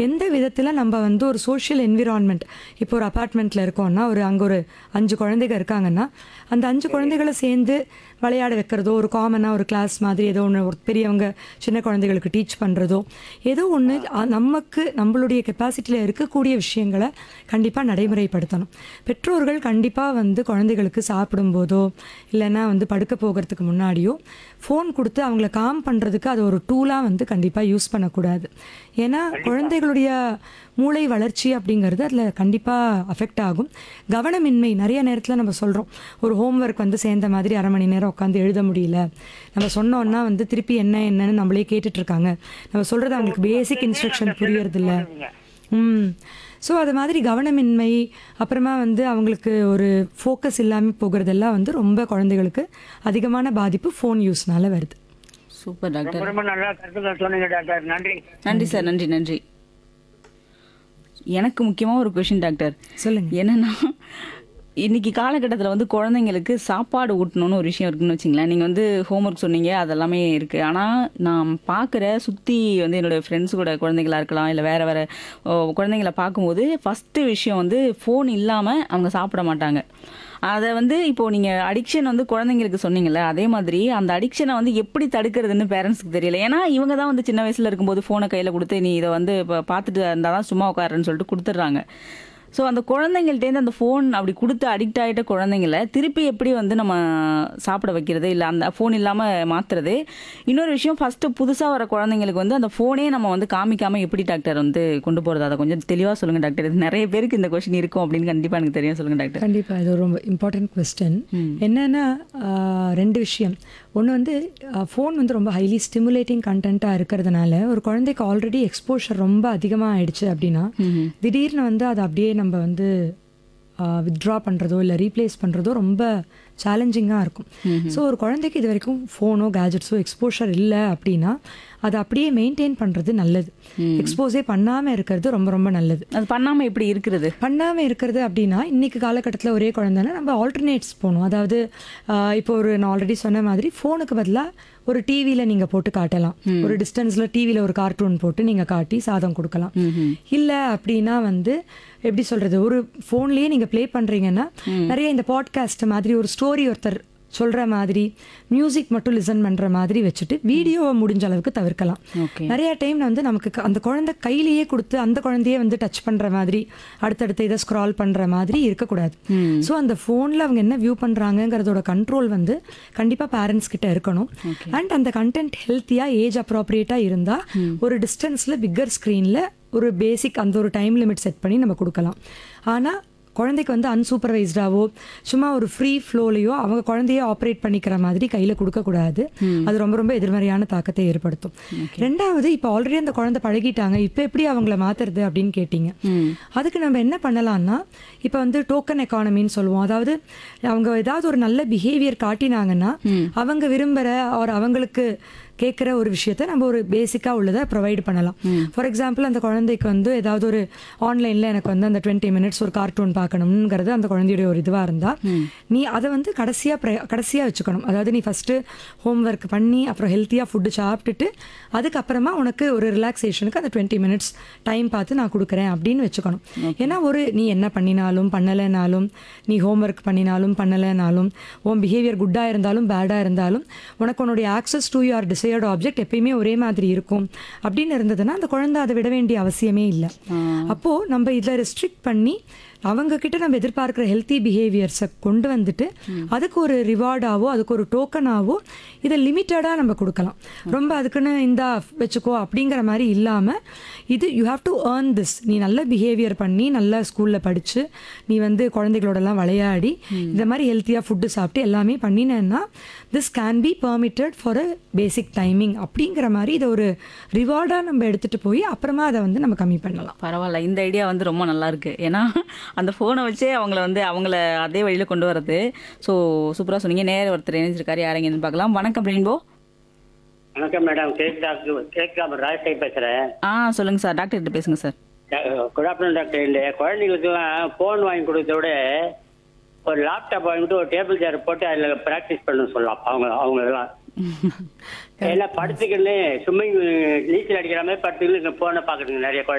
எந்த விதத்தில் நம்ம வந்து ஒரு சோஷியல் என்விரான்மெண்ட் இப்போ ஒரு அப்பார்ட்மெண்ட்டில் இருக்கோம்னா ஒரு அங்கே ஒரு அஞ்சு குழந்தைங்க இருக்காங்கன்னா அந்த அஞ்சு குழந்தைகளை சேர்ந்து விளையாட வைக்கிறதோ ஒரு காமனாக ஒரு கிளாஸ் மாதிரி ஏதோ ஒன்று ஒரு பெரியவங்க சின்ன குழந்தைகளுக்கு டீச் பண்ணுறதோ ஏதோ ஒன்று நமக்கு நம்மளுடைய கெப்பாசிட்டியில் இருக்கக்கூடிய விஷயங்களை கண்டிப்பாக நடைமுறைப்படுத்தணும் பெற்றோர்கள் கண்டிப்பாக வந்து குழந்தைகளுக்கு சாப்பிடும்போதோ இல்லைன்னா வந்து படுக்க போகிறதுக்கு முன்னாடியோ ஃபோன் கொடுத்து அவங்கள காம் பண்ணுறதுக்கு அது ஒரு டூலாக வந்து கண்டிப்பாக யூஸ் பண்ணக்கூடாது ஏன்னா குழந்தைகளுடைய மூளை வளர்ச்சி அப்படிங்கிறது அதில் கண்டிப்பாக அஃபெக்ட் ஆகும் கவனமின்மை நிறைய நேரத்தில் நம்ம சொல்கிறோம் ஒரு ஹோம்ஒர்க் வந்து சேர்ந்த மாதிரி அரை மணி நேரம் உட்காந்து எழுத முடியல நம்ம சொன்னோன்னா வந்து திருப்பி என்ன என்னன்னு நம்மளே கேட்டுட்டு இருக்காங்க நம்ம சொல்கிறது அவங்களுக்கு பேசிக் இன்ஸ்ட்ரக்ஷன் புரியறதில்ல ம் ஸோ அது மாதிரி கவனமின்மை அப்புறமா வந்து அவங்களுக்கு ஒரு ஃபோக்கஸ் இல்லாமல் போகிறதெல்லாம் வந்து ரொம்ப குழந்தைகளுக்கு அதிகமான பாதிப்பு ஃபோன் யூஸ்னால வருது சூப்பர் டாக்டர் ரொம்ப ரொம்ப நல்லா கருத்துக்கள் சொன்னீங்க டாக்டர் நன்றி நன்றி சார் நன்றி நன்றி எனக்கு முக்கியமா ஒரு கொஷின் டாக்டர் சொல்லுங்க என்னன்னா இன்னைக்கு காலகட்டத்தில் வந்து குழந்தைங்களுக்கு சாப்பாடு ஊட்டணும்னு ஒரு விஷயம் இருக்குன்னு வச்சுங்களேன் நீங்கள் வந்து ஹோம்ஒர்க் சொன்னீங்க அதெல்லாமே இருக்குது ஆனால் நான் பார்க்குற சுற்றி வந்து என்னோட ஃப்ரெண்ட்ஸ் கூட குழந்தைங்களா இருக்கலாம் இல்லை வேறு வேறு குழந்தைங்கள பார்க்கும்போது ஃபஸ்ட்டு விஷயம் வந்து ஃபோன் இல்லாமல் அவங்க சாப்பிட மாட்டாங்க அதை வந்து இப்போ நீங்கள் அடிக்ஷன் வந்து குழந்தைங்களுக்கு சொன்னீங்கல்ல அதே மாதிரி அந்த அடிக்ஷனை வந்து எப்படி தடுக்கிறதுன்னு பேரண்ட்ஸ்க்கு தெரியல ஏன்னா இவங்க தான் வந்து சின்ன வயசில் இருக்கும்போது ஃபோனை கையில் கொடுத்து நீ இதை வந்து இப்போ பார்த்துட்டு இருந்தால் தான் சும்மா உட்காருன்னு சொல்லிட்டு கொடுத்துட்றாங்க ஸோ அந்த குழந்தைங்கள்ட்டேருந்து அந்த ஃபோன் அப்படி கொடுத்து அடிக்ட் ஆகிட்ட குழந்தைங்கள திருப்பி எப்படி வந்து நம்ம சாப்பிட வைக்கிறது இல்லை அந்த ஃபோன் இல்லாமல் மாற்றுறது இன்னொரு விஷயம் ஃபஸ்ட்டு புதுசாக வர குழந்தைங்களுக்கு வந்து அந்த ஃபோனே நம்ம வந்து காமிக்காமல் எப்படி டாக்டர் வந்து கொண்டு போகிறது அதை கொஞ்சம் தெளிவாக சொல்லுங்கள் டாக்டர் இது நிறைய பேருக்கு இந்த கொஷின் இருக்கும் அப்படின்னு கண்டிப்பாக எனக்கு தெரியும் சொல்லுங்கள் டாக்டர் கண்டிப்பாக இது ஒரு ரொம்ப இம்பார்ட்டன்ட் கொஸ்டின் என்னன்னா ஆஹ், ரெண்டு விஷயம் ஒன்று வந்து ஃபோன் வந்து ரொம்ப ஹைலி ஸ்டிமுலேட்டிங் கண்டென்ட்டாக இருக்கிறதுனால ஒரு குழந்தைக்கு ஆல்ரெடி எக்ஸ்போஷர் ரொம்ப அதிகமாக ஆயிடுச்சு அப்படின்னா திடீர்னு வந்து அதை அப்படியே நம்ம வந்து வித்ட்ரா பண்ணுறதோ இல்லை ரீப்ளேஸ் பண்ணுறதோ ரொம்ப சேலஞ்சிங்காக இருக்கும் ஸோ ஒரு குழந்தைக்கு இது வரைக்கும் ஃபோனோ கேஜெட்ஸோ எக்ஸ்போஷர் இல்லை அப்படின்னா அதை அப்படியே மெயின்டைன் பண்ணுறது நல்லது எக்ஸ்போஸே பண்ணாமல் இருக்கிறது ரொம்ப ரொம்ப நல்லது அது பண்ணாமல் எப்படி இருக்கிறது பண்ணாமல் இருக்கிறது அப்படின்னா இன்னைக்கு காலகட்டத்தில் ஒரே குழந்தைன்னா நம்ம ஆல்டர்னேட்ஸ் போகணும் அதாவது ஆஹ், இப்போ ஒரு நான் ஆல்ரெடி சொன்ன மாதிரி ஃபோனுக்கு பதிலாக ஒரு டிவியில் நீங்கள் போட்டு காட்டலாம் ஒரு டிஸ்டன்ஸில் டிவியில் ஒரு கார்ட்டூன் போட்டு நீங்கள் காட்டி சாதம் கொடுக்கலாம் இல்லை அப்படின்னா வந்து எப்படி சொல்கிறது ஒரு ஃபோன்லேயே நீங்கள் ப்ளே பண்ணுறீங்கன்னா நிறைய இந்த பாட்காஸ்ட் மாதிரி ஒரு ஸ்டோரி ஒருத்தர் சொல்கிற மாதிரி மியூசிக் மட்டும் லிசன் பண்ணுற மாதிரி வச்சுட்டு வீடியோவை முடிஞ்ச அளவுக்கு தவிர்க்கலாம் ஓகே நிறைய டைம் வந்து நமக்கு க- அந்த குழந்தை கையிலேயே கொடுத்து அந்த குழந்தையே வந்து டச் பண்ற மாதிரி அடுத்தடுத்து இதை ஸ்க்ரால் பண்ற மாதிரி இருக்கக்கூடாது ஸோ அந்த ஃபோனில் அவங்க என்ன வியூ பண்றாங்கங்கிறதோட கண்ட்ரோல் வந்து கண்டிப்பா பேரண்ட்ஸ் கிட்ட இருக்கணும் அண்ட் அந்த கண்டென்ட் ஹெல்த்தியா ஏஜ் அப்ராப்ரியேட்டா இருந்தா ஒரு டிஸ்டன்ஸ்ல பிக்கர் ஸ்க்ரீன்ல ஒரு பேசிக் அந்த ஒரு டைம் லிமிட் செட் பண்ணி நம்ம கொடுக்கலாம் ஆனா குழந்தைக்கு வந்து அன்சூப்பர்வைஸ்டாவோ சும்மா ஒரு ஃப்ரீ ஃப்ளோலையோ அவங்க குழந்தைய ஆப்ரேட் பண்ணிக்கிற மாதிரி கையில் கொடுக்கக்கூடாது அது ரொம்ப ரொம்ப எதிர்மறையான தாக்கத்தை ஏற்படுத்தும் ரெண்டாவது இப்போ ஆல்ரெடி அந்த குழந்தை பழகிட்டாங்க இப்போ எப்படி அவங்கள மாத்துறது அப்படின்னு கேட்டிங்க அதுக்கு நம்ம என்ன பண்ணலாம்னா இப்போ வந்து டோக்கன் எக்கானமின்னு சொல்லுவோம் அதாவது அவங்க ஏதாவது ஒரு நல்ல பிஹேவியர் காட்டினாங்கன்னா அவங்க விரும்புகிற ஒரு அவங்களுக்கு கேட்குற ஒரு விஷயத்த நம்ம ஒரு பேசிக்காக உள்ளதை ப்ரொவைட் பண்ணலாம் ஃபார் எக்ஸாம்பிள் அந்த குழந்தைக்கு வந்து ஏதாவது ஒரு ஆன்லைனில் எனக்கு வந்து அந்த டுவெண்ட்டி மினிட்ஸ் ஒரு கார்ட்டூன் பார்க்கணுங்கிறது அந்த குழந்தையுடைய ஒரு இதுவாக இருந்தால் நீ அதை வந்து கடைசியாக கடைசியாக வச்சுக்கணும் அதாவது நீ ஃபஸ்ட்டு ஹோம்ஒர்க் பண்ணி அப்புறம் ஹெல்த்தியாக ஃபுட்டு சாப்பிட்டுட்டு அதுக்கப்புறமா உனக்கு ஒரு ரிலாக்ஸேஷனுக்கு அந்த டுவெண்ட்டி மினிட்ஸ் டைம் பார்த்து நான் கொடுக்குறேன் அப்படின்னு வச்சுக்கணும் ஏன்னா ஒரு நீ என்ன பண்ணினாலும் பண்ணலைனாலும் நீ ஹோம்ஒர்க் பண்ணினாலும் பண்ணலைனாலும் உன் பிஹேவியர் குட்டாக இருந்தாலும் பேடாக இருந்தாலும் உனக்கு உன்னுடைய access to your desired object எப்பயுமே ஒரே மாதிரி இருக்கும் அப்படின்னு இருந்ததுன்னா அந்த குழந்தை அதை விட வேண்டிய அவசியமே இல்லை அப்போது நம்ம இதில் ரெஸ்ட்ரிக்ட் பண்ணி அவங்க கிட்ட நம்ம எதிர்பார்க்குற ஹெல்த்தி பிஹேவியர்ஸை கொண்டு வந்துட்டு அதுக்கு ஒரு ரிவார்டாவோ அதுக்கு ஒரு டோக்கனாவோ இதை லிமிட்டடாக நம்ம கொடுக்கலாம் ரொம்ப அதுக்குன்னு இந்தா வச்சுக்கோ அப்படிங்கிற மாதிரி இல்லாமல் இது you have to earn this நீ நல்ல பிஹேவியர் பண்ணி நல்ல ஸ்கூலில் படித்து நீ வந்து குழந்தைகளோடலாம் விளையாடி இந்த மாதிரி ஹெல்த்தியாக ஃபுட்டு சாப்பிட்டு எல்லாமே பண்ணினேன்னா this can be permitted for a basic timing அப்படிங்கிற மாதிரி இதை ஒரு ரிவார்டாக நம்ம எடுத்துகிட்டு போய் அப்புறமா அதை வந்து நம்ம கம்மி பண்ணலாம் பரவாயில்ல இந்த ஐடியா வந்து ரொம்ப நல்லா இருக்கு ஏன்னா அந்த ஃபோனை வச்சே அவங்கள வந்து அவங்கள அதே வழியில கொண்டு வரது ஸோ சூப்பரா சொன்னீங்க நேர ஒருத்தர் இணைஞ்சிருக்காரு யாரைங்கன்னு பார்க்கலாம் வணக்கம் ரெயின்போ வணக்கம் madam cake doctor cake doctor Rajasekar பேசுறேன் ஆ சொல்லுங்க சார் டாக்டர் கிட்ட பேசுங்க சார் குட் ஆஃப்டர்நூன் டாக்டர் இல்லை குழந்தைங்களுக்கு ஃபோன் வாங்கி கொடுத்தத விட ஒரு லேப்டாப் வாங்கிட்டு ஒரு டேபிள் சேர் போட்டு அதில் ப்ராக்டிஸ் பண்ண சொல்லலாம் அவங்க அவங்க எல்லாம் எல்லாம் படுத்துக்கின்னு ஸ்விம்மிங் நீச்சல் அடிக்கிற மாதிரி படுத்துக்கின்னு ஃபோனை பார்க்குறதுங்க நிறைய குழந்தை